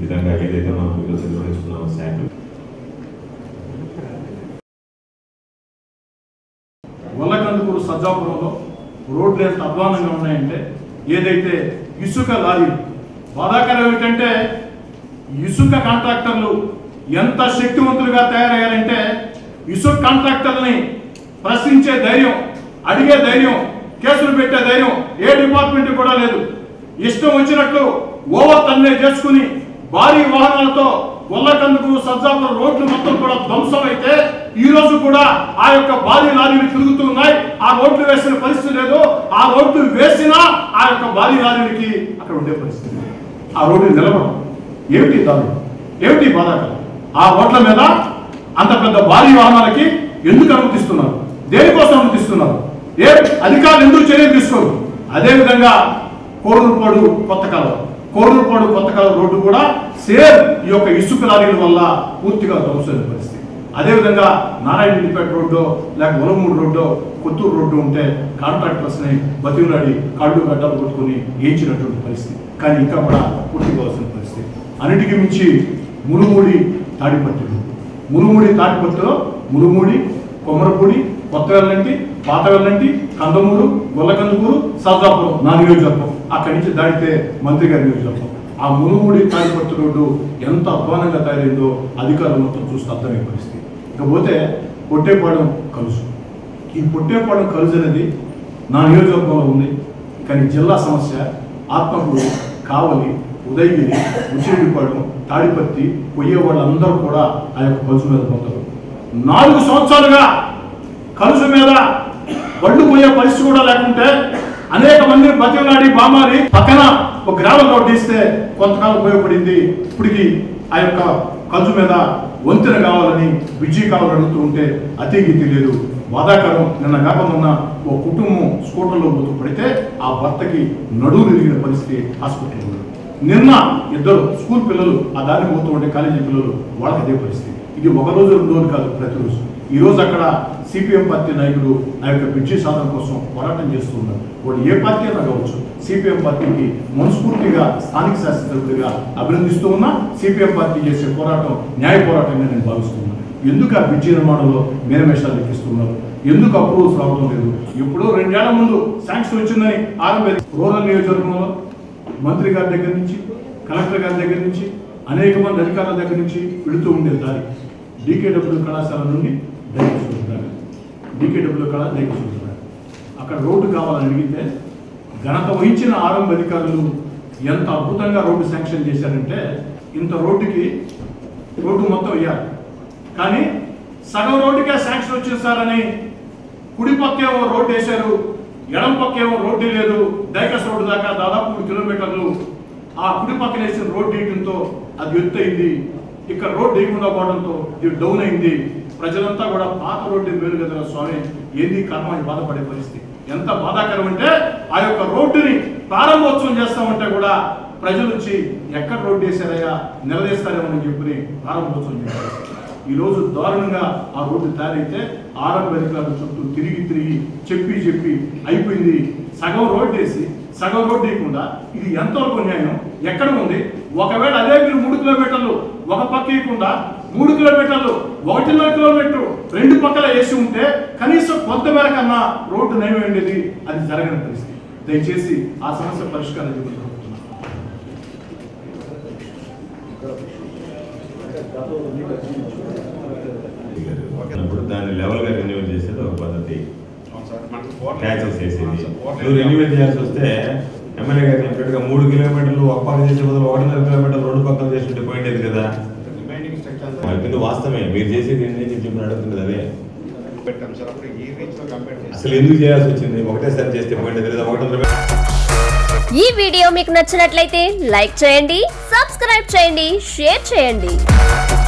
విధంగా ఏదైతే మనం ఈరోజు నిర్వహిస్తున్నామో శాఖ వల్లకందుకూరు సజ్జాపురంలో రోడ్లు ఎంత అధ్వానంగా ఉన్నాయంటే ఏదైతే ఇసుక లారీ బాధాకరం ఏమిటంటే ఇసుక కాంట్రాక్టర్లు ఎంత శక్తివంతులుగా తయారయ్యారంటే ఇసుక కాంట్రాక్టర్ని ప్రశ్నించే ధైర్యం అడిగే ధైర్యం కేసులు పెట్టే ధైర్యం ఏ డిపార్ట్మెంట్ కూడా లేదు ఇష్టం వచ్చినట్లు ఓవర్ తన్నే చేసుకుని భారీ వాహనాలతో గొల్లకందుకు సజ్జాపురం రోడ్లు మొత్తం కూడా ధ్వంసం అయితే ఈ రోజు కూడా ఆ యొక్క భారీ లారీలు తిరుగుతూ ఉన్నాయి ఆ రోడ్లు వేసిన పరిస్థితి లేదు ఆ రోడ్లు వేసినా ఆ యొక్క భారీ లారీలకి అక్కడ ఉండే పరిస్థితి లేదు. ఆ రోడ్డు నిలబడం ఏమిటి దారుణం ఏమిటి బాధాకరం ఆ రోడ్ల మీద అంత పెద్ద భారీ వాహనాలకి ఎందుకు అనుమతిస్తున్నారు దేనికోసం అనుమతిస్తున్నారు ఏ అధికారులు ఎందుకు చర్యలు తీసుకోరు అదేవిధంగా కోరుపాడు కొత్త కాలం కోరుపాడు కొత్త కాలం రోడ్డు కూడా సేమ్ ఈ యొక్క ఇసుక లారీల వల్ల పూర్తిగా ధ్వంసమైన పరిస్థితి అదేవిధంగా నారాయణపేట రోడ్డు లేక ఉలమూడు రోడ్డు కొత్తూరు రోడ్డు ఉంటే కాంట్రాక్టర్స్ని బతిమలాడి కాళ్ళు గడ్డలు కొట్టుకుని ఏయించినటువంటి పరిస్థితి కానీ ఇంకా కూడా పూర్తి కావాల్సిన పరిస్థితి అన్నిటికీ మించి మునుమూడి తాడిపత్రులు మునుమూడి తాడిపత్రిలో మునుమూడి కొమరపూడి కొత్త వెల్లంటి పాత వెల్లంటి కందమూరు గొల్లకందుకూరు సర్దాపురం నా నియోజకవర్గం అక్కడి నుంచి దాటితే మంత్రి గారి నియోజకవర్గం ఆ మునుమూడి తాడిపత్రి రోడ్డు ఎంత అధ్వానంగా తయారైందో అధికారులు మొత్తం చూస్తే అర్థమయ్యే పరిస్థితి ఇకపోతే పొట్టేపాడు కలుసు ఈ పొట్టేపాడు కలుసు అనేది నా నియోజకవర్గంలో ఉంది కానీ జిల్లా సమస్య ఆత్మకూరు కావలి ఉదయగిరి ఉచ్చిరెడ్డిపాడు తాడిపత్తి పోయే వాళ్ళందరూ కూడా ఆ యొక్క కలుసు మీద పోతారు నాలుగు సంవత్సరాలుగా కలుసు మీద బళ్ళు పోయే పరిస్థితి కూడా లేకుంటే అనేక మంది బతిమలాడి బామారి పక్కన ఒక గ్రామం రోడ్డు ఇస్తే కొంతకాలం ఉపయోగపడింది ఇప్పటికి ఆ యొక్క కలుసు మీద వంతెన కావాలని బిజీ కావాలని అడుగుతూ ఉంటే అతిగతి లేదు బాధాకరం నిన్న కాక మొన్న ఓ కుటుంబం స్కూటర్లో పోతూ పడితే ఆ భర్తకి నడువు విరిగిన పరిస్థితి హాస్పిటల్లో ఉంది. నిన్న ఇద్దరు స్కూల్ పిల్లలు ఆ దారి పోతూ ఉంటే కాలేజీ పిల్లలు వాళ్ళకి అదే పరిస్థితి ఇది ఒక రోజు రెండు రోజులు కాదు ప్రతిరోజు ఈ రోజు అక్కడ సిపిఎం పార్టీ నాయకులు ఆ యొక్క బ్రిడ్జి సాధన కోసం పోరాటం చేస్తూ ఉన్నారు వాడు ఏ పార్టీ అయినా కావచ్చు సిపిఎం పార్టీకి మనస్ఫూర్తిగా స్థానిక శాసనసభ్యుడిగా అభినందిస్తూ ఉన్నా సిపిఎం పార్టీ చేసే పోరాటం న్యాయ పోరాటంగా నేను భావిస్తున్నాను ఎందుకు ఆ బ్రిడ్జి నిర్మాణంలో మేనమేషాలు లెక్కిస్తున్నారు ఎందుకు అప్రూవల్స్ రావడం లేదు ఎప్పుడో రెండేళ్ల ముందు శాంక్షన్ వచ్చిందని ఆరంభ రూరల్ నియోజకవర్గంలో మంత్రి గారి దగ్గర నుంచి కలెక్టర్ గారి దగ్గర నుంచి అనేక మంది అధికారుల దగ్గర నుంచి వెళుతూ ఉండే దారి డీకేడబ్ల్యూ కళాశాల నుండి దైవసూరు దారి డీకేడబ్ల్యూ కళ దైవసూరు దారి అక్కడ రోడ్డు కావాలని అడిగితే ఘనత వహించిన ఆరంభ అధికారులు ఎంత అద్భుతంగా రోడ్డు శాంక్షన్ చేశారంటే ఇంత రోడ్డుకి రోడ్డు మొత్తం వేయాలి కానీ సగం రోడ్డుకే శాంక్షన్ వచ్చేసారని కుడి పక్కేమో రోడ్డు వేశారు ఎడం పక్కేమో రోడ్డు లేదు డైకస్ రోడ్డు దాకా దాదాపు మూడు కిలోమీటర్లు ఆ కుడి పక్కన వేసిన రోడ్డు వేయడంతో అది ఎత్తు అయింది ఇక్కడ రోడ్డు వేయకుండా పోవడంతో ఇది డౌన్ అయింది ప్రజలంతా కూడా పాత రోడ్డు మేలు కదరా స్వామి ఏంది కర్మ అని బాధపడే పరిస్థితి ఎంత బాధాకరం అంటే ఆ యొక్క రోడ్డుని ప్రారంభోత్సవం చేస్తామంటే కూడా ప్రజలు వచ్చి ఎక్కడ రోడ్డు వేశారయ్యా నిలదీస్తారేమో అని చెప్పి ప్రారంభోత్సవం చేశారు ఈ రోజు దారుణంగా ఆ రోడ్డు తయారైతే ఆరంభ అధికారుల చుట్టూ తిరిగి తిరిగి చెప్పి చెప్పి అయిపోయింది సగం రోడ్డు వేసి సగం రోడ్డు వేయకుండా ఇది ఎంతవరకు న్యాయం ఎక్కడ ఉంది ఒకవేళ అదే మీరు మూడు కిలోమీటర్లు ఒక పక్క వేయకుండా మూడు కిలోమీటర్లు ఒకటిన్నర కిలోమీటర్ రెండు పక్కల వేసి ఉంటే కనీసం కొంత మేర కన్నా రోడ్డు నయం ఉండేది అది జరగని పరిస్థితి దయచేసి ఆ సమస్య పరిష్కారం చేయమని కోరుతున్నాను. ఇప్పుడు దాన్ని లెవెల్ గా రెన్యూవల్ చేసేది ఒక పద్ధతి అవును సార్ మనకు ఫోర్ క్యాచెస్ చేసేది అవును సార్, ఫోర్ నువ్వు రెన్యూవల్ చేయాల్సి వస్తే ఎమ్మెల్యే గారు చెప్పినట్టుగా మూడు కిలోమీటర్లు ఒక పక్క చేసే బదులు ఒకటిన్నర కిలోమీటర్లు రెండు పక్కలు చేస్తుంటే పోయిండేది కదా రిమైనింగ్ స్ట్రక్చర్ చెప్పింది వాస్తవమే మీరు చేసేది ఏంటి నేను చెప్పిన అడుగుతుంది అదే పెట్టాం సార్ అప్పుడు ఈ రీచ్ లో కంపేర్ చేసి అసలు ఎందుకు చేయాల్సి వచ్చింది ఒకటేసారి చేస్తే పోయిండేది లేదా ఒకటిన్నర ఈ వీడియో మీకు నచ్చినట్లయితే లైక్ చేయండి సబ్స్క్రైబ్ చేయండి షేర్ చేయండి